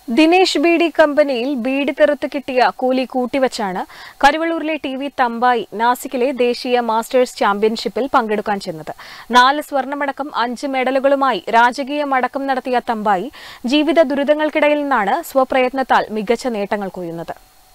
ദിനേശ് ബീഡി കമ്പനിയിൽ ബീഡി തെറുത്ത് കിട്ടിയ കൂലി കൂട്ടിവച്ചാണ് കരുവള്ളൂരിലെ ടി വി തമ്പായി നാസിക്കിലെ ദേശീയ മാസ്റ്റേഴ്സ് ചാമ്പ്യൻഷിപ്പിൽ പങ്കെടുക്കാൻ ചെന്നത് നാല് സ്വർണമടക്കം അഞ്ച് മെഡലുകളുമായി രാജകീയ മടക്കം നടത്തിയ തമ്പായി ജീവിത ദുരിതങ്ങൾക്കിടയിൽ നിന്നാണ് സ്വപ്രയത്നത്താൽ മികച്ച നേട്ടങ്ങൾ കൊയ്യുന്നത്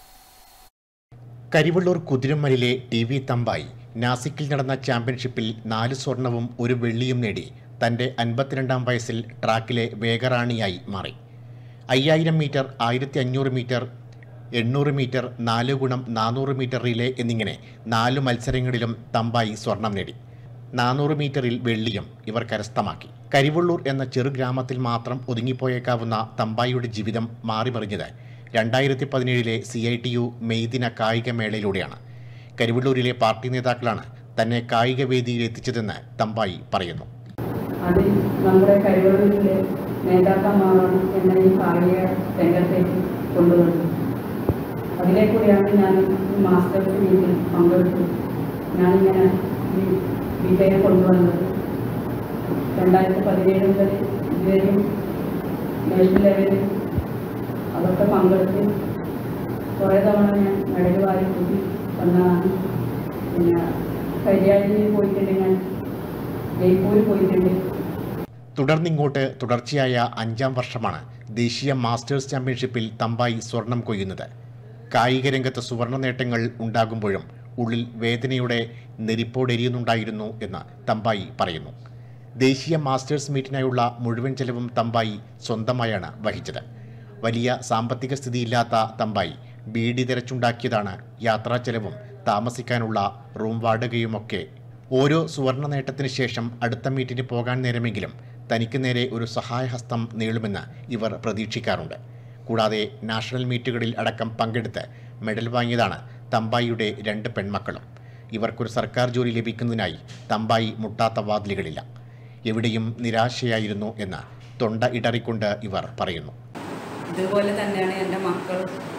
കരിവള്ളൂർ കുതിരമലിലെ ടി വി തമ്പായി നാസിക്കിൽ നടന്ന ചാമ്പ്യൻഷിപ്പിൽ നാല് സ്വർണവും ഒരു വെള്ളിയും നേടി തൻ്റെ അൻപത്തിരണ്ടാം വയസ്സിൽ ട്രാക്കിലെ വേഗറാണിയായി മാറി അയ്യായിരം മീറ്റർ ആയിരത്തി അഞ്ഞൂറ് മീറ്റർ എണ്ണൂറ് മീറ്റർ നാല് ഗുണം നാനൂറ് മീറ്റർ റിലേ എന്നിങ്ങനെ നാല് മത്സരങ്ങളിലും തമ്പായി സ്വർണം നേടി നാനൂറ് മീറ്ററിൽ വെള്ളിയും ഇവർ കരസ്ഥമാക്കി കരിവള്ളൂർ എന്ന ചെറു ഗ്രാമത്തിൽ മാത്രം ഒതുങ്ങിപ്പോയേക്കാവുന്ന തമ്പായിയുടെ ജീവിതം മാറിമറിഞ്ഞത് രണ്ടായിരത്തി പതിനേഴിലെ സി ഐ ടി യു മെയ്ദിന കായിക മേളയിലൂടെയാണ് കരിവള്ളൂരിലെ പാർട്ടി നേതാക്കളാണ് തന്നെ കായിക വേദിയിൽ എത്തിച്ചതെന്ന് തമ്പായി പറയുന്നു അത് നമ്മുടെ കഴിവുകളിലെ നേതാക്കന്മാരാണ് എന്നെ ഈ കായിക രംഗത്തേക്ക് കൊണ്ടുവന്നത് അതിലെ കൂടിയാണ് ഞാൻ ഈ മാസ്റ്റേഴ്സ് മീറ്റിൽ പങ്കെടുത്തു ഞാനിങ്ങനെ ഈ വിജയം കൊണ്ടുവന്നത് രണ്ടായിരത്തി പതിനേഴ് മുതൽ ഇതുവരെയും നാഷണൽ ലെവലിൽ അതൊക്കെ പങ്കെടുത്ത് കുറേ തവണ ഞാൻ മെഡൽ വാരി കൂട്ടി വന്നതാണ് പിന്നെ കരിയാഴിയിൽ പോയിട്ടുണ്ട് ഞാൻ ജയ്പൂരിൽ പോയിട്ടുണ്ട് തുടർന്നിങ്ങോട്ട് തുടർച്ചയായ അഞ്ചാം വർഷമാണ് ദേശീയ മാസ്റ്റേഴ്സ് ചാമ്പ്യൻഷിപ്പിൽ തമ്പായി സ്വർണം കൊയ്യുന്നത് കായിക രംഗത്ത് സുവർണ നേട്ടങ്ങൾ ഉണ്ടാകുമ്പോഴും ഉള്ളിൽ വേദനയുടെ നെരിപ്പോടെരിയുന്നുണ്ടായിരുന്നു എന്ന് തമ്പായി പറയുന്നു ദേശീയ മാസ്റ്റേഴ്സ് മീറ്റിനായുള്ള മുഴുവൻ ചെലവും തമ്പായി സ്വന്തമായാണ് വഹിച്ചത് വലിയ സാമ്പത്തിക സ്ഥിതിയില്ലാത്ത തമ്പായി ബീഡി തിരച്ചുണ്ടാക്കിയതാണ് യാത്രാ ചെലവും താമസിക്കാനുള്ള റൂം വാടകയുമൊക്കെ ഓരോ സുവർണ നേട്ടത്തിന് ശേഷം അടുത്ത മീറ്റിന് പോകാൻ നേരമെങ്കിലും തനിക്ക് നേരെ ഒരു സഹായഹസ്തം നീളുമെന്ന് ഇവർ പ്രതീക്ഷിക്കാറുണ്ട് കൂടാതെ നാഷണൽ മീറ്റുകളിൽ അടക്കം പങ്കെടുത്ത് മെഡൽ വാങ്ങിയതാണ് തമ്പായിയുടെ രണ്ട് പെൺമക്കളും ഇവർക്കൊരു സർക്കാർ ജോലി ലഭിക്കുന്നതിനായി തമ്പായി മുട്ടാത്ത വാതിലുകളില്ല എവിടെയും നിരാശയായിരുന്നു എന്ന് തൊണ്ട ഇടറിക്കൊണ്ട് ഇവർ പറയുന്നു ഇതുപോലെ തന്നെയാണ് എൻ്റെ മക്കൾ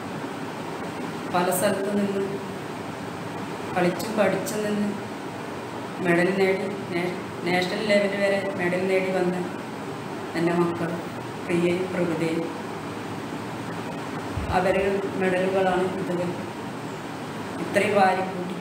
പല സ്ഥലത്തു നിന്ന് കളിച്ചും പഠിച്ചു നിന്ന് മെഡൽ നേടി നേ- നാഷണൽ ലെവൽ വരെ മെഡൽ നേടി വന്ന എൻ്റെ മക്കൾ പ്രിയയും പ്രകൃതിയും അവർ മെഡലുകളാണ് ഇത് ഇത്രയും വാരിക്കൂട്ടി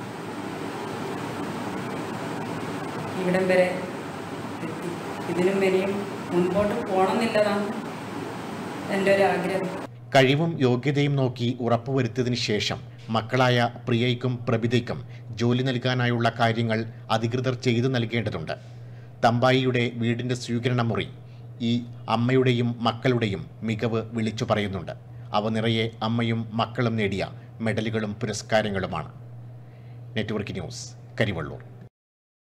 ഇവിടം വരെ എത്തി ഇതിനും വരെയും മുൻപോട്ട് പോകണമെന്നില്ലതാണ് എൻ്റെ ഒരു ആഗ്രഹം കഴിവും യോഗ്യതയും നോക്കി ഉറപ്പുവരുത്തിയതിനു ശേഷം മക്കളായ പ്രിയയ്ക്കും പ്രഭിതയ്ക്കും ജോലി നൽകാനായുള്ള കാര്യങ്ങൾ അധികൃതർ ചെയ്തു നൽകേണ്ടതുണ്ട് തമ്പായിയുടെ വീടിൻ്റെ സ്വീകരണ മുറി ഈ അമ്മയുടെയും മക്കളുടെയും മികവ് വിളിച്ചു പറയുന്നുണ്ട് അവ നിറയെ അമ്മയും മക്കളും നേടിയ മെഡലുകളും പുരസ്കാരങ്ങളുമാണ് നെറ്റ്വർക്ക് ന്യൂസ് കരിവള്ളൂർ